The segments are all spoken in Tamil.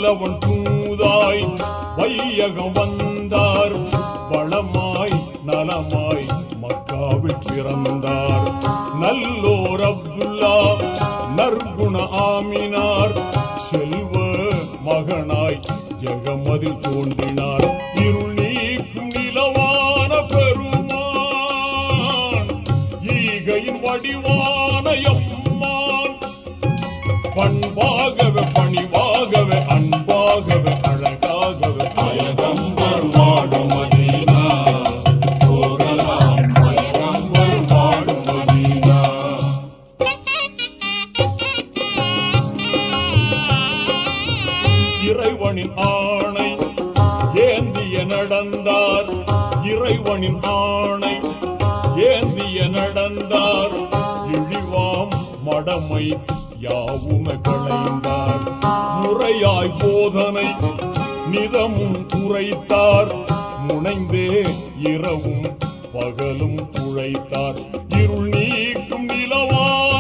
வல்லவன் தூதாய் வையகம் வந்தார் வளமாய் நலமாய் மக்காவில் பிறந்தார் நல்லோர் அப்துல்லா நற்குண ஆமினார் செல்வ மகனாய் ஜெகமதில் தோன்றினார் இருள் நீக்கும் நிலவான பெருமான் ஈகையின் வடிவான எம்மான் பண்பாகவே பணிவாகவே அன்பாகவே அழகாகவே பயகம்பர் வாடும் மதீனா போகலாம் பயகம்பர் வாடும் மதீனா இறைவனின் ஆணை ஏந்திய நடந்தார் இறைவனின் ஆணை ஏந்திய நடந்தார் இழிவாம் மடமை யாவுமே களைந்தார் முறையாய் போதனை நிதமும் உரைத்தார் முனைந்தே இரவும் பகலும் உழைத்தார் இருள் நீக்கும் நிலவான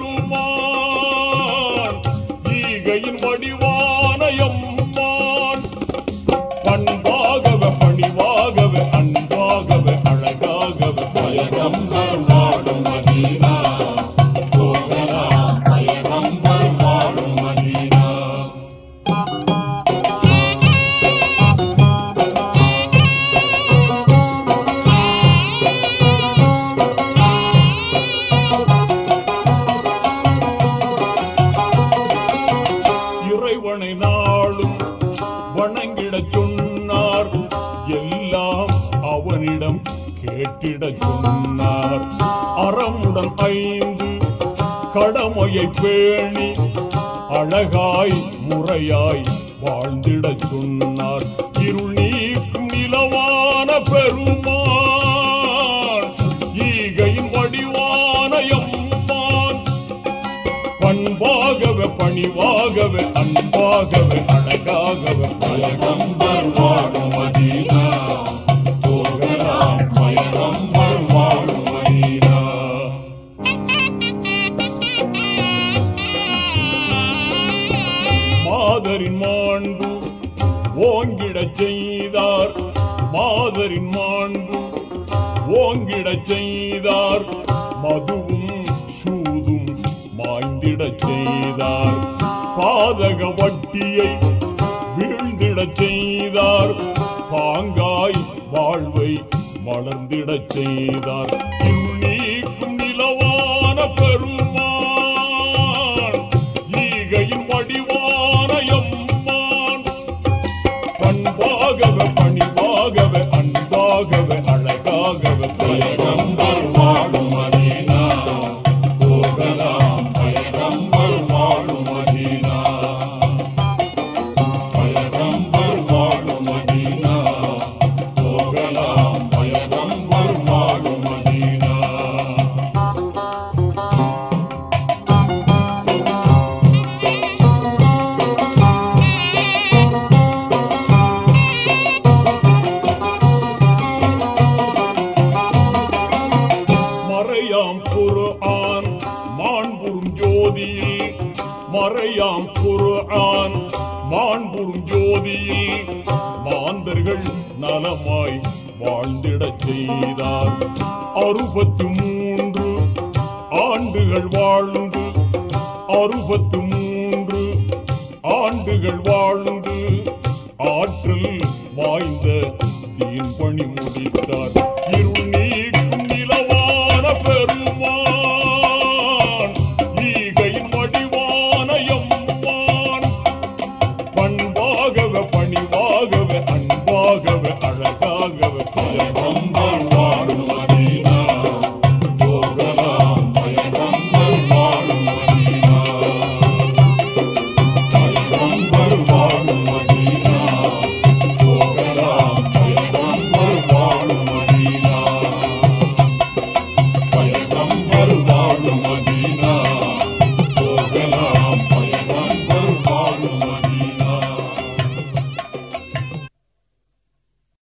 பெருமான் ஈகையின் வடிவான எம்மான் பண்பாகவே பணிவாகவே அன்பாகவே அழகாகவே பயகம்பர் வாடும் மதீனா போகலாம் பயகம்பர் வாடும் மதீனா இறைவனை நாளும் வணங்கிடச் சொன்னார் எல்லாம் அவனிடம் கேட்டிடச் சொன்னார் அறமுடன் ஐந்து கடமையை பேணி அழகாய் முறையாய் வாழ்ந்திடச் சொன்னார் இருள் நீக்கும் நிலவான பெருமான் ஈகையின் வடிவான எம்மான் பண்பாகவே பணிவாகவே அன்பாகவே அழகாகவே பயகம்பர் வாடும் மதீனா போகலாம் பயகம்பர் வாடும் மதீனா மாதரின் மாண்பு ஓங்கிடச் செய்தார் மாதரின் மாண்பு ஓங்கிடச் செய்தார் மதுவும் சூதும் மாய்ந்திடச் செய்தார் பாதக வட்டியை வீழ்ந்திடச் செய்தார் பாங்காய் வாழ்வை மலர்ந்திடச் செய்தார் இருள் நீக்கும் நிலவான பெருமான் ஈகையின் வடிவான எம்மான் பண்பாகவே பணிவாகவே அன்பாகவே அழகாகவே பயகம்பர் வாடும் மதீனா போகலாம் பயகம்பர் வாடும் மதீனா பயகம்பர் வாடும் மதீனா போகலாம் பயகம்பர் வாடும் மதீனா மறையாம் குர்ஆன் மாண்புறும் ஜோதியில் மறையாம் குர்ஆன் மாண்புறும் ஜோதியில் மாந்தர்கள் நலமாய் வாழ்ந்திடச் செய்தார் அறுபத்து மூன்று ஆண்டுகள் வாழ்ந்து அறுபத்து மூன்று ஆண்டுகள் வாழ்ந்து ஆற்றல் வாய்ந்த தீன் பணி முடித்தார் இருள் நீக்கும் நிலவான பெருமான் ஈகையின் வடிவான எம்மான் பண்பாகவே பணிவாகவே அன்பாகவே அழகாகவே பயகம்பர்